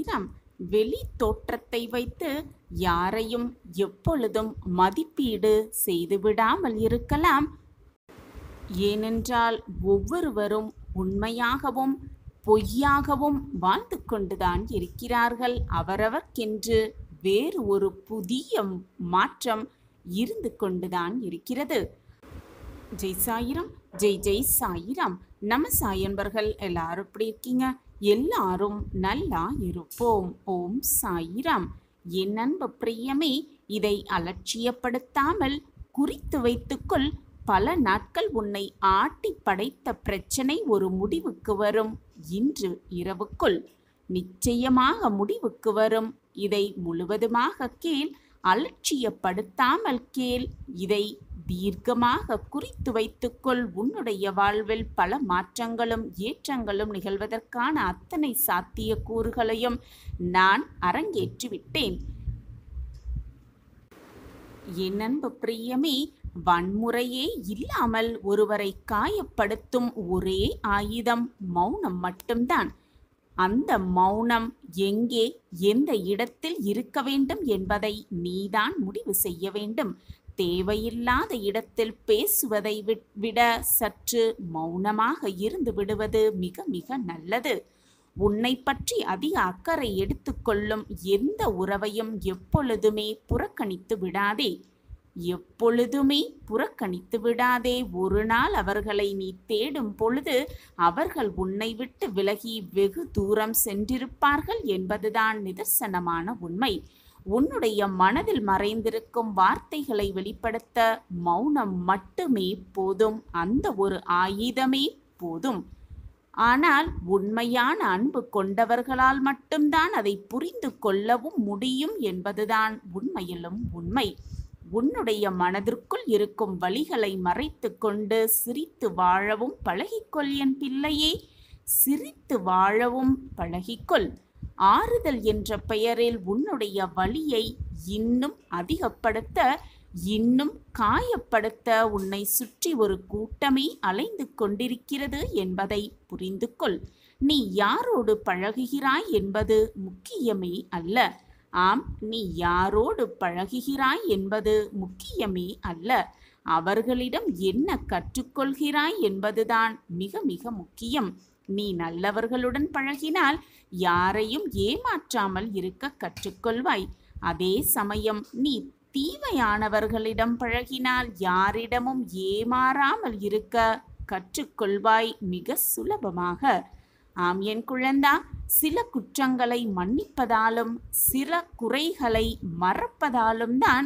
சாயிரம் வெளி தோற்றத்தை வைத்து யாரையும் எப்பொழுதும் மதிப்பீடு செய்துவிடாமல் இருக்கலாம் ஏனென்றால் ஒவ்வொருவரும் உண்மையாகவும் பொய்யாகவும் வாழ்ந்து கொண்டுதான் இருக்கிறார்கள் அவரவர்க்கென்று வேறு ஒரு புதிய மாற்றம் இருந்து கொண்டுதான் இருக்கிறது ஜெய் சாயிரம் ஜெய் ஜெய் சாயிரம் நம்ம சாயன்பர்கள் எல்லாரும் எப்படி இருக்கீங்க எல்லாரும் நல்லா இருப்போம் ஓம் சாயிரம் என் அன்பு பிரியமே இதை அலட்சியப்படுத்தாமல் குறித்து வைத்துக்கொள் பல நாட்கள் உன்னை ஆட்டி படைத்த பிரச்சனை ஒரு முடிவுக்கு வரும் இன்று இரவுக்குள் நிச்சயமாக முடிவுக்கு வரும் இதை முழுவதுமாக கேள் அலட்சியப்படுத்தாமல் கேள் இதை தீர்க்கமாக குறித்து வைத்துக்கொள் உன்னுடைய வாழ்வில் பல மாற்றங்களும் ஏற்றங்களும் நிகழ்வதற்கான அத்தனை சாத்திய கூறுகளையும் நான் அரங்கேற்றிவிட்டேன் என் அன்பு பிரியமே வன்முறையே இல்லாமல் ஒருவரை காயப்படுத்தும் ஒரே ஆயுதம் மௌனம் மட்டும்தான் அந்த மௌனம் எங்கே எந்த இடத்தில் இருக்க வேண்டும் என்பதை நீதான் முடிவு செய்ய வேண்டும் தேவையில்லாத இடத்தில் பேசுவதை விட சற்று மௌனமாக இருந்து விடுவது மிக மிக நல்லது உன்னை பற்றி அதிக அக்கறை எடுத்துக்கொள்ளும் எந்த உறவையும் எப்பொழுதுமே புறக்கணித்து விடாதே எப்பொழுதுமே புறக்கணித்து விடாதே ஒரு நாள் அவர்களை நீ தேடும் பொழுது அவர்கள் உன்னை விட்டு விலகி வெகு தூரம் சென்றிருப்பார்கள் என்பதுதான் நிதர்சனமான உண்மை உன்னுடைய மனதில் மறைந்திருக்கும் வார்த்தைகளை வெளிப்படுத்த மௌனம் மட்டுமே போதும் அந்த ஒரு ஆயுதமே போதும் ஆனால் உண்மையான அன்பு கொண்டவர்களால் மட்டும்தான் அதை புரிந்து கொள்ளவும் முடியும் என்பதுதான் உண்மையிலும் உண்மை உன்னுடைய மனதிற்குள் இருக்கும் வழிகளை மறைத்து கொண்டு சிரித்து வாழவும் பழகிக்கொள் என் பிள்ளையே சிரித்து வாழவும் பழகிக்கொள் ஆறுதல் என்ற பெயரில் உன்னுடைய வழியை இன்னும் அதிகப்படுத்த இன்னும் காயப்படுத்த உன்னை சுற்றி ஒரு கூட்டமே அலைந்து கொண்டிருக்கிறது என்பதை புரிந்து கொள் நீ யாரோடு பழகுகிறாய் என்பது முக்கியமே அல்ல ஆம் நீ யாரோடு பழகுகிறாய் என்பது முக்கியமே அல்ல அவர்களிடம் என்ன கற்றுக்கொள்கிறாய் என்பதுதான் மிக மிக முக்கியம் நீ நல்லவர்களுடன் பழகினால் யாரையும் ஏமாற்றாமல் இருக்க கற்றுக்கொள்வாய் அதே சமயம் நீ தீமையானவர்களிடம் பழகினால் யாரிடமும் ஏமாறாமல் இருக்க கற்றுக்கொள்வாய் மிக சுலபமாக ஆம் என் குழந்தா சில குற்றங்களை மன்னிப்பதாலும் சில குறைகளை மறப்பதாலும் தான்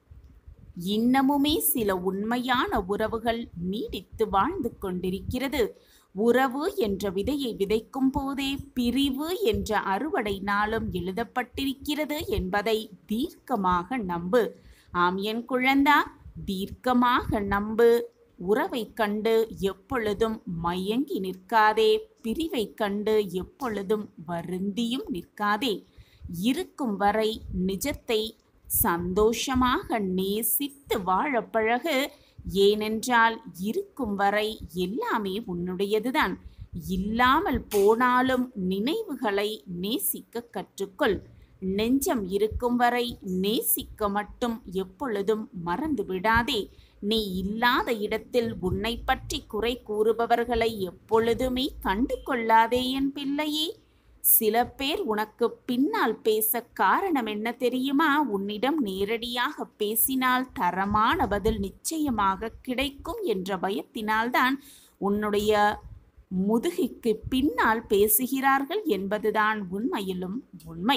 இன்னமுமே சில உண்மையான உறவுகள் நீடித்து வாழ்ந்து கொண்டிருக்கிறது உறவு என்ற விதையை விதைக்கும் போதே பிரிவு என்ற அறுவடை நாளும் எழுதப்பட்டிருக்கிறது என்பதை தீர்க்கமாக நம்பு ஆம் என் குழந்தா தீர்க்கமாக நம்பு உறவை கண்டு எப்பொழுதும் மயங்கி நிற்காதே பிரிவை கண்டு எப்பொழுதும் வருந்தியும் நிற்காதே இருக்கும் வரை நிஜத்தை சந்தோஷமாக நேசித்து வாழ பழகு ஏனென்றால் இருக்கும் வரை எல்லாமே உன்னுடையதுதான் இல்லாமல் போனாலும் நினைவுகளை நேசிக்க கற்றுக்கொள் நெஞ்சம் இருக்கும் வரை நேசிக்க மட்டும் எப்பொழுதும் மறந்து விடாதே நீ இல்லாத இடத்தில் உன்னை பற்றி குறை கூறுபவர்களை எப்பொழுதுமே கண்டு கொள்ளாதே என் பிள்ளையே சில பேர் உனக்கு பின்னால் பேச காரணம் என்ன தெரியுமா உன்னிடம் நேரடியாக பேசினால் தரமான பதில் நிச்சயமாக கிடைக்கும் என்ற பயத்தினால்தான் உன்னுடைய முதுகிக்கு பின்னால் பேசுகிறார்கள் என்பதுதான் உண்மையிலும் உண்மை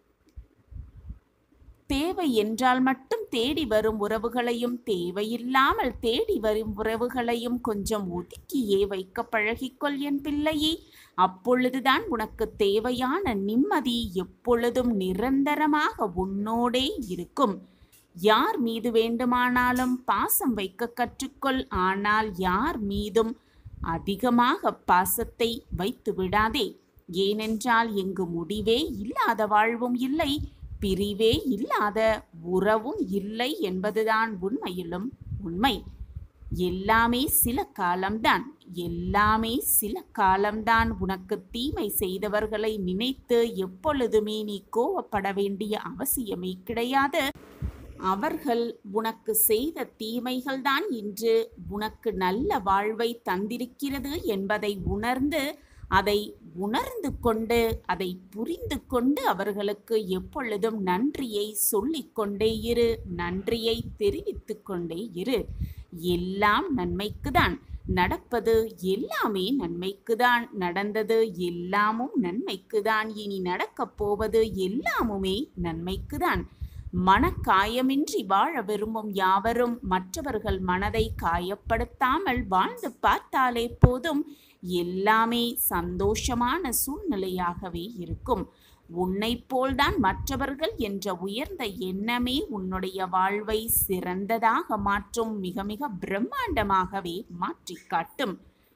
தேவை என்றால் மட்டும் தேடி வரும் உறவுகளையும் தேவையில்லாமல் தேடி வரும் உறவுகளையும் கொஞ்சம் ஒதுக்கியே வைக்க பழகிக்கொள் என் பிள்ளையே அப்பொழுதுதான் உனக்கு தேவையான நிம்மதி எப்பொழுதும் நிரந்தரமாக உன்னோடே இருக்கும் யார் மீது வேண்டுமானாலும் பாசம் வைக்க கற்றுக்கொள் ஆனால் யார் மீதும் அதிகமாக பாசத்தை வைத்து விடாதே ஏனென்றால் எங்கு முடிவே இல்லாத வாழ்வும் இல்லை பிரிவே இல்லாத உறவும் இல்லை என்பதுதான் உண்மையிலும் உண்மை எல்லாமே சில காலம்தான் எல்லாமே சில காலம்தான் உனக்கு தீமை செய்தவர்களை நினைத்து எப்பொழுதுமே நீ கோவப்பட வேண்டிய அவசியமே கிடையாது அவர்கள் உனக்கு செய்த தீமைகள்தான் இன்று உனக்கு நல்ல வாழ்வை தந்திருக்கிறது என்பதை உணர்ந்து அதை உணர்ந்து கொண்டு அதை புரிந்து கொண்டு அவர்களுக்கு எப்பொழுதும் நன்றியை சொல்லிக் கொண்டே இரு நன்றியை தெரிவித்து கொண்டே இரு எல்லாம் நன்மைக்குதான் நடப்பது எல்லாமே நன்மைக்குதான் நடந்தது எல்லாமும் நன்மைக்குதான் இனி நடக்கப் போவது எல்லாமுமே நன்மைக்குதான் மனக்காயமின்றி வாழ விரும்பும் யாவரும் மற்றவர்கள் மனதை காயப்படுத்தாமல் வாழ்ந்து பார்த்தாலே போதும் எல்லாமே சந்தோஷமான சூழ்நிலையாகவே இருக்கும் உன்னைப் போல்தான் மற்றவர்கள் என்ற உயர்ந்த எண்ணமே உன்னுடைய வாழ்வை சிறந்ததாக மாற்றும் மிக மிக பிரம்மாண்டமாகவே மாற்றிக் காட்டும்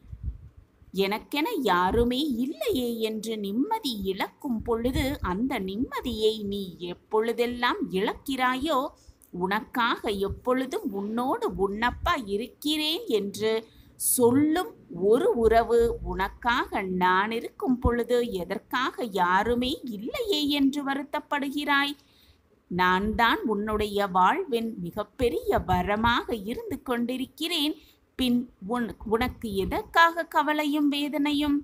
எனக்கென யாருமே இல்லையே என்று நிம்மதி இழக்கும் பொழுது அந்த நிம்மதியை நீ எப்பொழுதெல்லாம் இழக்கிறாயோ உனக்காக எப்பொழுதும் உன்னோடு உன்னப்பா இருக்கிறேன் என்று சொல்லும் ஒரு உறவு உனக்காக நான் இருக்கும் பொழுது எதற்காக யாருமே இல்லையே என்று வருத்தப்படுகிறாய் நான் தான் உன்னுடைய வாழ்வின் மிகப்பெரிய வரமாக இருந்து கொண்டிருக்கிறேன் பின் உன் உனக்கு எதற்காக கவலையும் வேதனையும்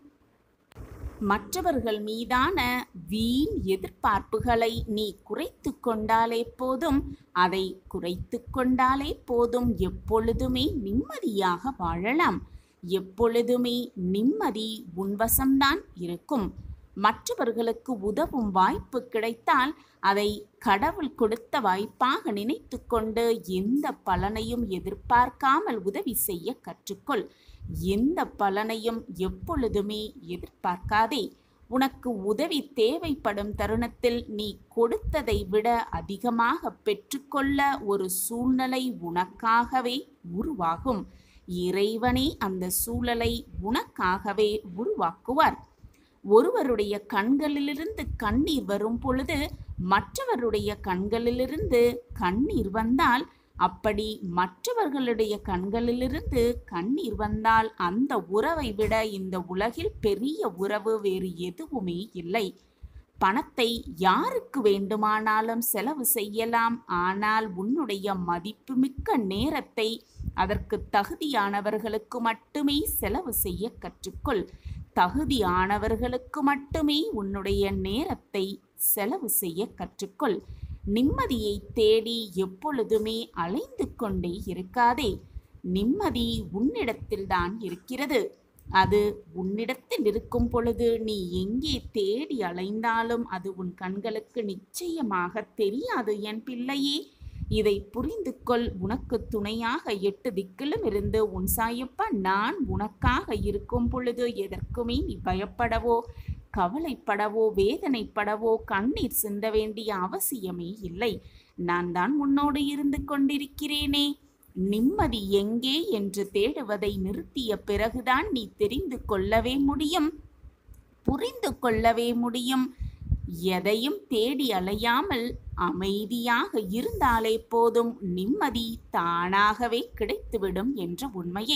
மற்றவர்கள் மீதான வீண் எதிர்பார்ப்புகளை நீ குறைத்து கொண்டாலே போதும் அதை குறைத்து கொண்டாலே போதும் எப்பொழுதுமே நிம்மதியாக வாழலாம் எப்பொழுதுமே நிம்மதி உன்வசம்தான் இருக்கும் மற்றவர்களுக்கு உதவும் வாய்ப்பு கிடைத்தால் அதை கடவுள் கொடுத்த வாய்ப்பாக நினைத்து கொண்டு எந்த பலனையும் எதிர்பார்க்காமல் உதவி செய்ய கற்றுக்கொள் எந்த பலனையும் எப்பொழுதுமே எதிர்பார்க்காதே உனக்கு உதவி தேவைப்படும் தருணத்தில் நீ கொடுத்ததை விட அதிகமாக பெற்றுக்கொள்ள ஒரு சூழ்நிலை உனக்காகவே உருவாகும் இறைவனே அந்த சூழலை உனக்காகவே உருவாக்குவார் ஒருவருடைய கண்களிலிருந்து கண்ணீர் வரும் பொழுது மற்றவருடைய கண்களிலிருந்து கண்ணீர் வந்தால் அப்படி மற்றவர்களுடைய கண்களிலிருந்து கண்ணீர் வந்தால் அந்த உறவை விட இந்த உலகில் பெரிய உறவு வேறு எதுவுமே இல்லை பணத்தை யாருக்கு வேண்டுமானாலும் செலவு செய்யலாம் ஆனால் உன்னுடைய மதிப்புமிக்க நேரத்தை அதற்கு தகுதியானவர்களுக்கு மட்டுமே செலவு செய்ய கற்றுக்கொள் தகுதியானவர்களுக்கு மட்டுமே உன்னுடைய நேரத்தை செலவு செய்ய கற்றுக்கொள் நிம்மதியை தேடி எப்பொழுதுமே அலைந்து கொண்டே இருக்காதே நிம்மதி உன்னிடத்தில்தான் இருக்கிறது அது உன்னிடத்தில் இருக்கும் பொழுது நீ எங்கே தேடி அலைந்தாலும் அது உன் கண்களுக்கு நிச்சயமாக தெரியாது என் பிள்ளையே இதை புரிந்து கொள் உனக்கு துணையாக எட்டு திக்கிலும் இருந்து உன் சாயப்பா நான் உனக்காக இருக்கும் பொழுது எதற்குமே நீ பயப்படவோ கவலைப்படவோ வேதனைப்படவோ கண்ணீர் சிந்த வேண்டிய அவசியமே இல்லை நான் தான் உன்னோடு இருந்து கொண்டிருக்கிறேனே நிம்மதி எங்கே என்று தேடுவதை நிறுத்திய பிறகுதான் நீ தெரிந்து கொள்ளவே முடியும் புரிந்து கொள்ளவே முடியும் எதையும் தேடி அலையாமல் அமைதியாக இருந்தாலே போதும் நிம்மதி தானாகவே கிடைத்துவிடும் என்ற உண்மையை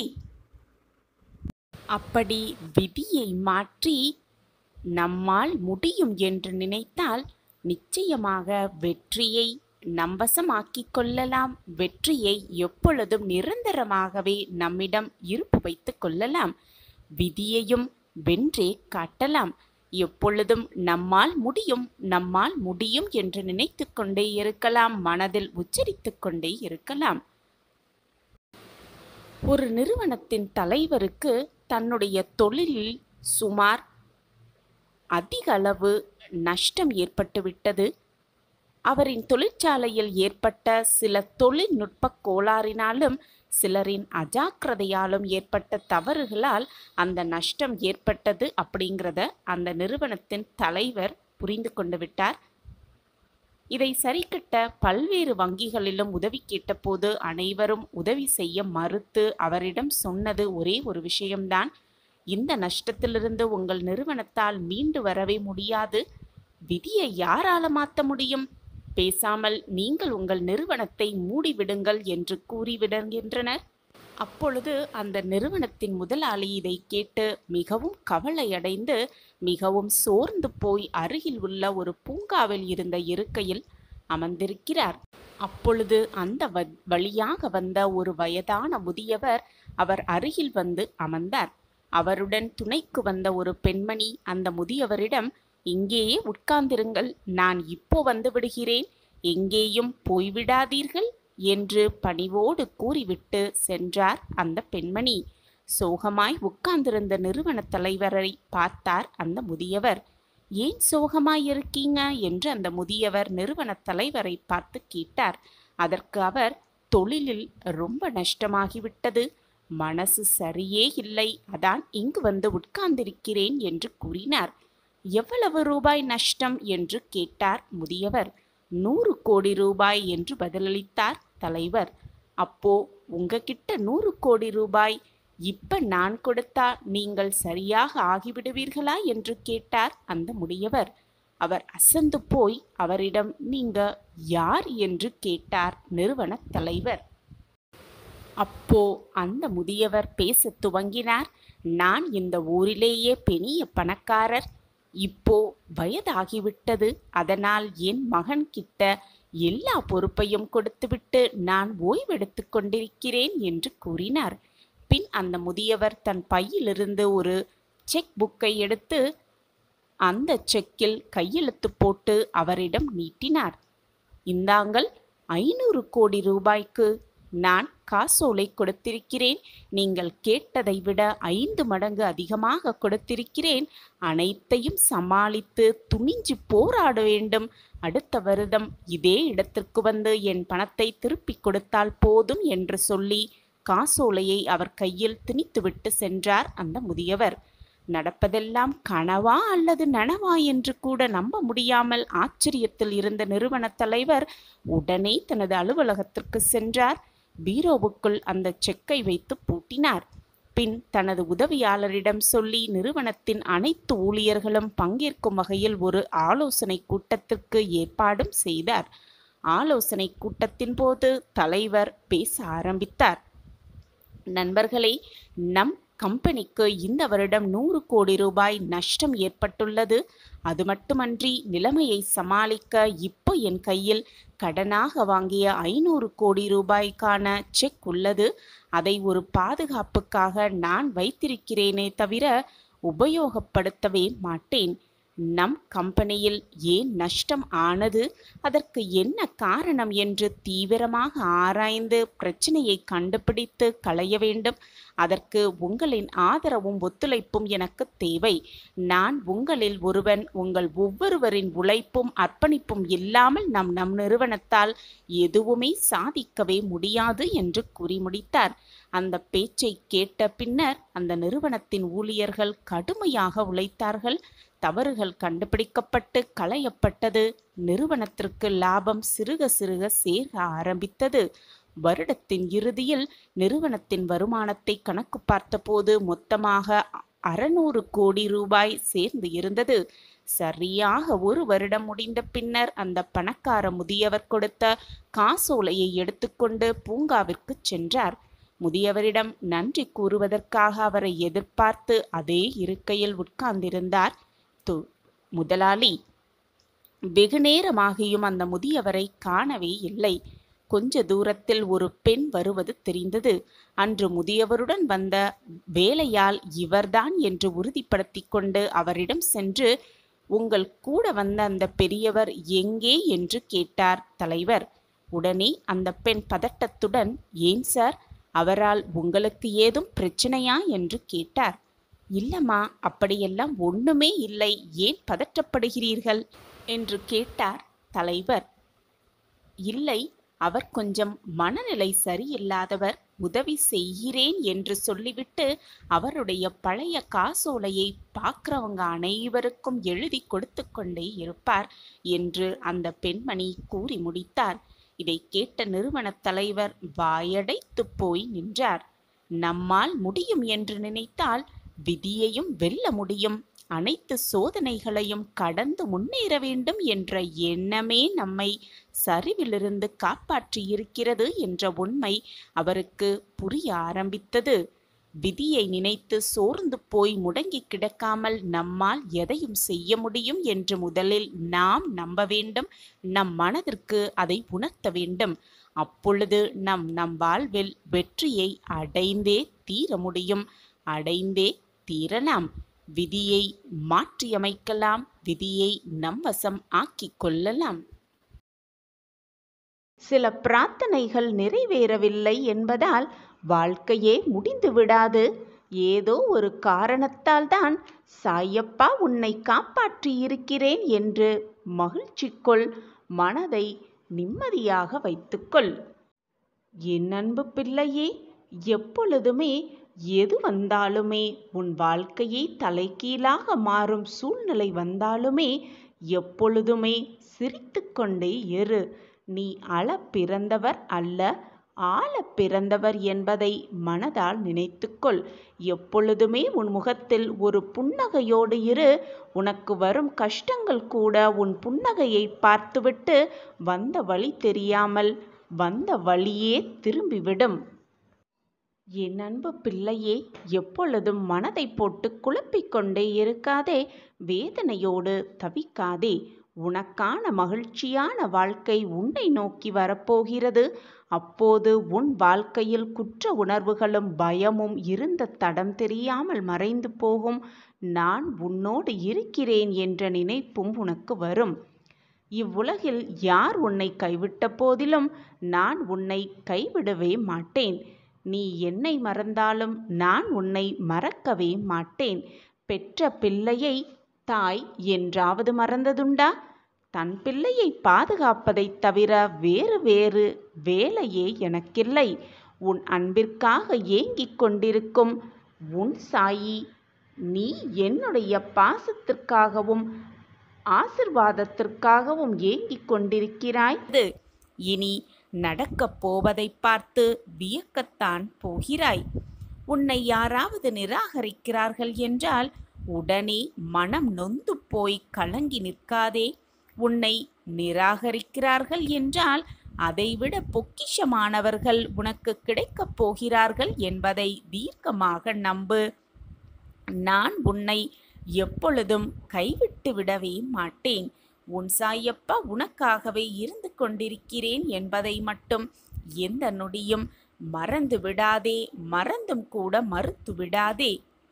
அப்படி விதியை மாற்றி நம்மால் முடியும் என்று நினைத்தால் நிச்சயமாக வெற்றியை நம்பசமாக்கிக் கொள்ளலாம் வெற்றியை எப்பொழுதும் நிரந்தரமாகவே நம்மிடம் இருப்பு வைத்துக் கொள்ளலாம் விதியையும் வென்றே காட்டலாம் எப்பொழுதும் நம்மால் முடியும் நம்மால் முடியும் என்று நினைத்து கொண்டே இருக்கலாம் மனதில் உச்சரித்து கொண்டே இருக்கலாம் ஒரு நிறுவனத்தின் தலைவருக்கு தன்னுடைய தொழிலில் சுமார் அதிக அளவு நஷ்டம் ஏற்பட்டுவிட்டது அவரின் தொழிற்சாலையில் ஏற்பட்ட சில தொழில்நுட்ப கோளாறினாலும் சிலரின் அஜாக்கிரதையாலும் ஏற்பட்ட தவறுகளால் அந்த நஷ்டம் ஏற்பட்டது அப்படிங்கிறத அந்த நிறுவனத்தின் தலைவர் புரிந்து கொண்டு விட்டார் இதை சரிக்கட்ட பல்வேறு வங்கிகளிலும் உதவி கேட்டபோது அனைவரும் உதவி செய்ய மறுத்து அவரிடம் சொன்னது ஒரே ஒரு விஷயம்தான் இந்த நஷ்டத்திலிருந்து உங்கள் நிறுவனத்தால் மீண்டு வரவே முடியாது விதியை யாரால மாற்ற முடியும் பேசாமல் நீங்கள் உங்கள் நிறுவனத்தை மூடிவிடுங்கள் என்று கூறிவிடுகின்றனர் அப்பொழுது அந்த நிறுவனத்தின் முதலாளி இதை கேட்டு மிகவும் கவலையடைந்து மிகவும் சோர்ந்து போய் அருகில் உள்ள ஒரு பூங்காவில் இருந்த இருக்கையில் அமர்ந்திருக்கிறார் அப்பொழுது அந்த வ- வழியாக வந்த ஒரு வயதான முதியவர் அவர் அருகில் வந்து அமர்ந்தார் அவருடன் துணைக்கு வந்த ஒரு பெண்மணி அந்த முதியவரிடம் இங்கேயே உட்கார்ந்திருங்கள் நான் இப்போ வந்து விடுகிறேன் எங்கேயும் போய்விடாதீர்கள் என்று பணிவோடு கூறிவிட்டு சென்றார் அந்த பெண்மணி சோகமாய் உட்கார்ந்திருந்த நிறுவன தலைவரை பார்த்தார் அந்த முதியவர் ஏன் சோகமாய் இருக்கீங்க என்று அந்த முதியவர் நிறுவன தலைவரை பார்த்து கேட்டார் அதற்கு அவர் தொழிலில் ரொம்ப நஷ்டமாகிவிட்டது மனசு சரியே இல்லை அதான் இங்கு வந்து உட்கார்ந்திருக்கிறேன் என்று கூறினார் எவ்வளவு ரூபாய் நஷ்டம் என்று கேட்டார் முதியவர் நூறு கோடி ரூபாய் என்று பதிலளித்தார் தலைவர் அப்போ உங்ககிட்ட நூறு கோடி ரூபாய் இப்ப நான் கொடுத்தா நீங்கள் சரியாக ஆகிவிடுவீர்களா என்று கேட்டார் அந்த முதியவர் அவர் அசந்து போய் அவரிடம் நீங்க யார் என்று கேட்டார் நிறுவன தலைவர் அப்போ அந்த முதியவர் பேசத் துவங்கினார் நான் இந்த ஊரிலேயே பெரிய பணக்காரர் இப்போ வயதாகிவிட்டது அதனால் என் மகன் கிட்ட எல்லா பொறுப்பையும் கொடுத்துவிட்டு நான் ஓய்வெடுத்துக் கொண்டிருக்கிறேன் என்று கூறினார் பின் அந்த முதியவர் தன் பையிலிருந்து ஒரு செக் புக்கை எடுத்து அந்த செக்கில் கையெழுத்து போட்டு அவரிடம் நீட்டினார் இந்தாங்கள் ஐநூறு கோடி ரூபாய்க்கு நான் காசோலை கொடுத்திருக்கிறேன் நீங்கள் கேட்டதை விட ஐந்து மடங்கு அதிகமாக கொடுத்திருக்கிறேன் அனைத்தையும் சமாளித்து துணிஞ்சு போராட வேண்டும் அடுத்த வருடம் இதே இடத்திற்கு வந்து என் பணத்தை திருப்பிக் கொடுத்தால் போதும் என்று சொல்லி காசோலையை அவர் கையில் திணித்துவிட்டு சென்றார் அந்த முதியவர் நடப்பதெல்லாம் கனவா அல்லது நனவா என்று கூட நம்ப முடியாமல் ஆச்சரியத்தில் இருந்த நிறுவன தலைவர் உடனே தனது அலுவலகத்திற்கு சென்றார் பீரோவுக்குள் அந்த செக்கை வைத்து பூட்டினார் பின் தனது உதவியாளரிடம் சொல்லி நிறுவனத்தின் அனைத்து ஊழியர்களும் பங்கேற்கும் வகையில் ஒரு ஆலோசனை கூட்டத்திற்கு ஏற்பாடும் செய்தார் ஆலோசனை கூட்டத்தின் போது தலைவர் பேச ஆரம்பித்தார் நண்பர்களே நம் கம்பெனிக்கு இந்த வருடம் நூறு கோடி ரூபாய் நஷ்டம் ஏற்பட்டுள்ளது அது மட்டுமன்றி நிலைமையை சமாளிக்க இப்போ என் கையில் கடனாக வாங்கிய ஐநூறு கோடி ரூபாய்க்கான செக் உள்ளது அதை ஒரு பாதுகாப்புக்காக நான் வைத்திருக்கிறேனே தவிர உபயோகப்படுத்தவே மாட்டேன் நம் கம்பெனியில் ஏன் நஷ்டம் ஆனது அதற்கு என்ன காரணம் என்று தீவிரமாக ஆராய்ந்து பிரச்சனையை கண்டுபிடித்து களைய வேண்டும் அதற்கு உங்களின் ஆதரவும் ஒத்துழைப்பும் எனக்கு தேவை நான் உங்களில் ஒருவன் உங்கள் ஒவ்வொருவரின் உழைப்பும் அர்ப்பணிப்பும் இல்லாமல் நம் நம் நிறுவனத்தால் எதுவுமே சாதிக்கவே முடியாது என்று கூறி முடித்தார் அந்த பேச்சை கேட்ட பின்னர் அந்த நிறுவனத்தின் ஊழியர்கள் கடுமையாக உழைத்தார்கள் தவறுகள் கண்டுபிடிக்கப்பட்டு களையப்பட்டது நிறுவனத்திற்கு லாபம் சிறுக சிறுக சேர ஆரம்பித்தது வருடத்தின் இறுதியில் நிறுவனத்தின் வருமானத்தை கணக்கு பார்த்தபோது மொத்தமாக அறநூறு கோடி ரூபாய் சேர்ந்து இருந்தது சரியாக ஒரு வருடம் முடிந்த பின்னர் அந்த பணக்கார முதியவர் கொடுத்த காசோலையை எடுத்துக்கொண்டு பூங்காவிற்கு சென்றார் முதியவரிடம் நன்றி கூறுவதற்காக அவரை எதிர்பார்த்து அதே இருக்கையில் உட்கார்ந்திருந்தார் து முதலாளி வெகு நேரமாகியும் அந்த முதியவரை காணவே இல்லை கொஞ்ச தூரத்தில் ஒரு பெண் வருவது தெரிந்தது அன்று முதியவருடன் வந்த வேலையால் இவர்தான் என்று உறுதிப்படுத்திக் கொண்டு அவரிடம் சென்று உங்கள் கூட வந்த அந்த பெரியவர் எங்கே என்று கேட்டார் தலைவர் உடனே அந்த பெண் பதட்டத்துடன் ஏன் சார் அவரால் உங்களுக்கு ஏதும் பிரச்சனையா என்று கேட்டார் இல்லம்மா அப்படியெல்லாம் ஒண்ணுமே இல்லை ஏன் பதற்றப்படுகிறீர்கள் என்று கேட்டார் தலைவர் இல்லை அவர் கொஞ்சம் மனநிலை சரியில்லாதவர் உதவி செய்கிறேன் என்று சொல்லிவிட்டு அவருடைய பழைய காசோலையை பார்க்கிறவங்க அனைவருக்கும் எழுதி கொடுத்து கொண்டே இருப்பார் என்று அந்த பெண்மணி கூறி முடித்தார் இதை கேட்ட நிறுவனத் தலைவர் வாயடைத்து போய் நின்றார் நம்மால் முடியும் என்று நினைத்தால் விதியையும் வெல்ல முடியும் அனைத்து சோதனைகளையும் கடந்து முன்னேற வேண்டும் என்ற எண்ணமே நம்மை சரிவிலிருந்து காப்பாற்றியிருக்கிறது என்ற உண்மை அவருக்கு புரிய ஆரம்பித்தது விதியை நினைத்து சோர்ந்து போய் முடங்கி கிடக்காமல் நம்மால் எதையும் செய்ய முடியும் என்று முதலில் நாம் நம்ப வேண்டும் நம் மனதிற்கு அதை உணர்த்த வேண்டும் அப்பொழுது நம் நம் வாழ்வில் வெற்றியை அடைந்தே தீர முடியும் அடைந்தே தீரலாம் விதியை மாற்றியமைக்கலாம் விதியை நம் வசம் ஆக்கிக் கொள்ளலாம் சில பிரார்த்தனைகள் நிறைவேறவில்லை என்பதால் வாழ்க்கையே முடிந்து விடாது ஏதோ ஒரு காரணத்தால் தான் சாயப்பா உன்னை காப்பாற்றியிருக்கிறேன் என்று மகிழ்ச்சிக்குள் மனதை நிம்மதியாக வைத்துக்கொள் என் அன்பு பிள்ளையே எப்பொழுதுமே எது வந்தாலுமே உன் வாழ்க்கையை தலைகீழாக மாறும் சூழ்நிலை வந்தாலுமே எப்பொழுதுமே சிரித்துக்கொண்டே இரு நீ அள பிறந்தவர் அல்ல ஆள பிறந்தவர் என்பதை மனதால் நினைத்துக்கொள் எப்பொழுதுமே உன் முகத்தில் ஒரு புன்னகையோடு இரு உனக்கு வரும் கஷ்டங்கள் கூட உன் புன்னகையை பார்த்துவிட்டு வந்த வழி தெரியாமல் வந்த வழியே திரும்பிவிடும் என் அன்பு பிள்ளையே எப்பொழுதும் மனதை போட்டு குழப்பிக் கொண்டே இருக்காதே வேதனையோடு தவிக்காதே உனக்கான மகிழ்ச்சியான வாழ்க்கை உன்னை நோக்கி வரப்போகிறது அப்போது உன் வாழ்க்கையில் குற்ற உணர்வுகளும் பயமும் இருந்த தடம் தெரியாமல் மறைந்து போகும் நான் உன்னோடு இருக்கிறேன் என்ற நினைப்பும் உனக்கு வரும் இவ்வுலகில் யார் உன்னை கைவிட்ட போதிலும் நான் உன்னை கைவிடவே மாட்டேன் நீ என்னை மறந்தாலும் நான் உன்னை மறக்கவே மாட்டேன் பெற்ற பிள்ளையை தாய் என்றாவது மறந்ததுண்டா தன் பிள்ளையை பாதுகாப்பதைத் தவிர வேறு வேறு வேலையே எனக்கில்லை உன் அன்பிற்காக ஏங்கிக் கொண்டிருக்கும் உன் சாயி நீ என்னுடைய பாசத்திற்காகவும் ஆசிர்வாதத்திற்காகவும் ஏங்கிக் கொண்டிருக்கிறாய் இனி நடக்கப் போவதைப் பார்த்து வியக்கத்தான் போகிறாய் உன்னை யாராவது நிராகரிக்கிறார்கள் என்றால் உடனே மனம் நொந்து போய் கலங்கி நிற்காதே உன்னை நிராகரிக்கிறார்கள் என்றால் அதைவிட பொக்கிஷமானவர்கள் உனக்கு கிடைக்கப் போகிறார்கள் என்பதை தீர்க்கமாக நம்பு நான் உன்னை எப்பொழுதும் கைவிட்டு விடவே மாட்டேன் உன் சாயப்பா உனக்காகவே இருந்து கொண்டிருக்கிறேன் என்பதை மட்டும் எந்த நொடியும் மறந்து விடாதே மறந்தும் கூட மறுத்து விடாதே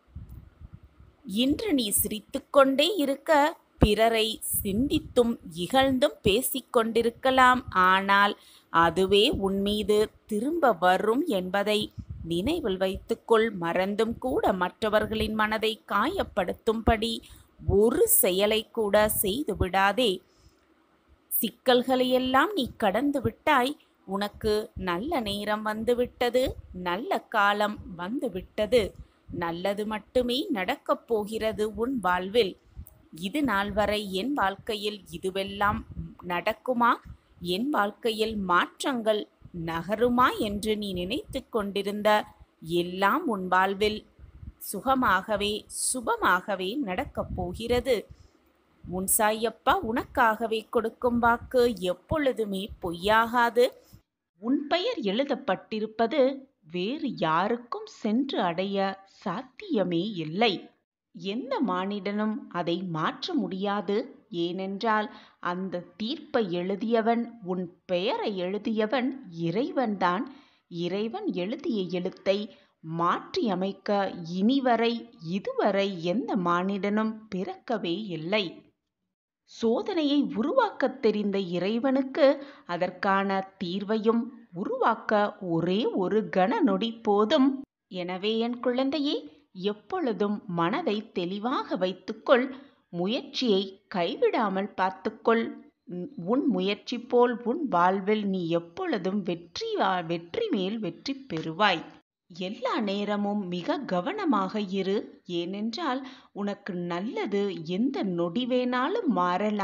இன்று நீ சிரித்துக்கொண்டே இருக்க பிறரை சிந்தித்தும் இகழ்ந்தும் பேசிக் கொண்டிருக்கலாம் ஆனால் அதுவே உன் மீது திரும்ப வரும் என்பதை நினைவில் வைத்துக்கொள் மறந்தும் கூட மற்றவர்களின் மனதை காயப்படுத்தும்படி ஒரு செயலை கூட செய்து விடாதே சிக்கல்களையெல்லாம் நீ கடந்து விட்டாய் உனக்கு நல்ல நேரம் வந்துவிட்டது நல்ல காலம் வந்துவிட்டது நல்லது மட்டுமே நடக்கப் போகிறது உன் வாழ்வில் இது நாள் வரை என் வாழ்க்கையில் இதுவெல்லாம் நடக்குமா என் வாழ்க்கையில் மாற்றங்கள் நகருமா என்று நீ நினைத்து கொண்டிருந்த எல்லாம் உன் வாழ்வில் சுகமாகவே சுபமாகவே நடக்கப் போகிறது உன் சாயப்பா உனக்காகவே கொடுக்கும் வாக்கு எப்பொழுதுமே பொய்யாகாது உன் பெயர் எழுதப்பட்டிருப்பது வேறு யாருக்கும் சென்று அடைய சாத்தியமே இல்லை எந்த மானிடனும் அதை மாற்ற முடியாது ஏனென்றால் அந்த தீர்ப்பை எழுதியவன் உன் பெயரை எழுதியவன் இறைவன்தான் இறைவன் எழுதிய எழுத்தை மாற்றியமைக்க இனிவரை இதுவரை எந்த மானிடனும் பிறக்கவே இல்லை சோதனையை உருவாக்கத் தெரிந்த இறைவனுக்கு அதற்கான தீர்வையும் உருவாக்க ஒரே ஒரு கன நொடி போதும் எனவே என் குழந்தையே எப்பொழுதும் மனதை தெளிவாக வைத்துக்கொள் முயற்சியை கைவிடாமல் பார்த்துக்கொள் உன் முயற்சி போல் உன் வாழ்வில் நீ எப்பொழுதும் வெற்றி வெற்றி மேல் வெற்றி பெறுவாய் எல்லா நேரமும் மிக கவனமாக இரு ஏனென்றால் உனக்கு நல்லது எந்த நொடி வேணாலும் மாறலாம்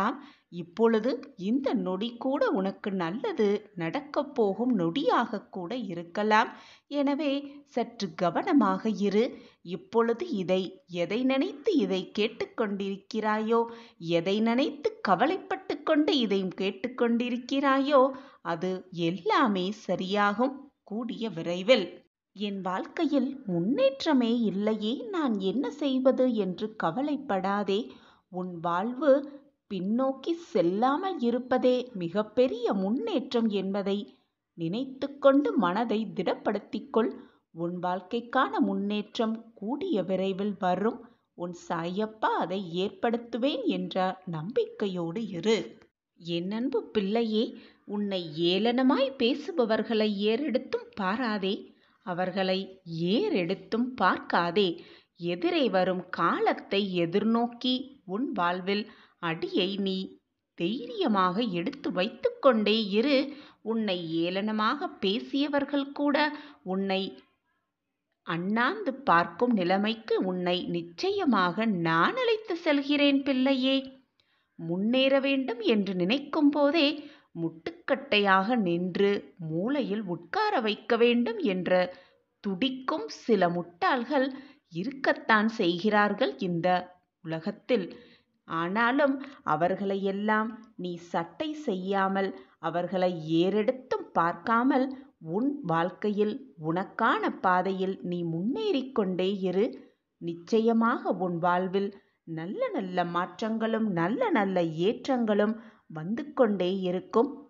இப்பொழுது இந்த நொடி கூட உனக்கு நல்லது நடக்கப் போகும் நொடியாக கூட இருக்கலாம் எனவே சற்று கவனமாக இரு இப்பொழுது இதை எதை நினைத்து இதை கேட்டுக்கொண்டிருக்கிறாயோ எதை நினைத்து கவலைப்பட்டு கொண்டு இதை கேட்டுக்கொண்டிருக்கிறாயோ அது எல்லாமே சரியாகும் கூடிய விரைவில் என் வாழ்க்கையில் முன்னேற்றமே இல்லையே நான் என்ன செய்வது என்று கவலைப்படாதே உன் வாழ்வு பின்னோக்கி செல்லாமல் இருப்பதே மிகப்பெரிய முன்னேற்றம் என்பதை நினைத்து கொண்டு மனதை திடப்படுத்திக்கொள் உன் வாழ்க்கைக்கான முன்னேற்றம் கூடிய விரைவில் வரும் உன் சாயப்பா அதை ஏற்படுத்துவேன் என்ற நம்பிக்கையோடு இரு என் அன்பு பிள்ளையே உன்னை ஏளனமாய் பேசுபவர்களை ஏறெடுத்தும் பாராதே அவர்களை ஏறெடுத்தும் பார்க்காதே எதிரே வரும் காலத்தை எதிர்நோக்கி உன் வாழ்வில் அடியை நீ தைரியமாக எடுத்து வைத்துக்கொண்டே இரு உன்னை ஏளனமாக பேசியவர்கள் கூட உன்னை அண்ணாந்து பார்க்கும் நிலைமைக்கு உன்னை நிச்சயமாக நான் அழைத்து செல்கிறேன் பிள்ளையே முன்னேற வேண்டும் என்று நினைக்கும் போதே முட்டுக்கட்டையாக நின்று மூளையில் உட்கார வைக்க வேண்டும் என்ற துடிக்கும் சில முட்டாள்கள் இருக்கத்தான் செய்கிறார்கள் இந்த உலகத்தில் ஆனாலும் அவர்களையெல்லாம் நீ சட்டை செய்யாமல் அவர்களை ஏறெடுத்தும் பார்க்காமல் உன் வாழ்க்கையில் உனக்கான பாதையில் நீ முன்னேறிக் கொண்டே இரு நிச்சயமாக உன் வாழ்வில் நல்ல நல்ல மாற்றங்களும் நல்ல நல்ல ஏற்றங்களும் வந்து கொண்டே இருக்கும்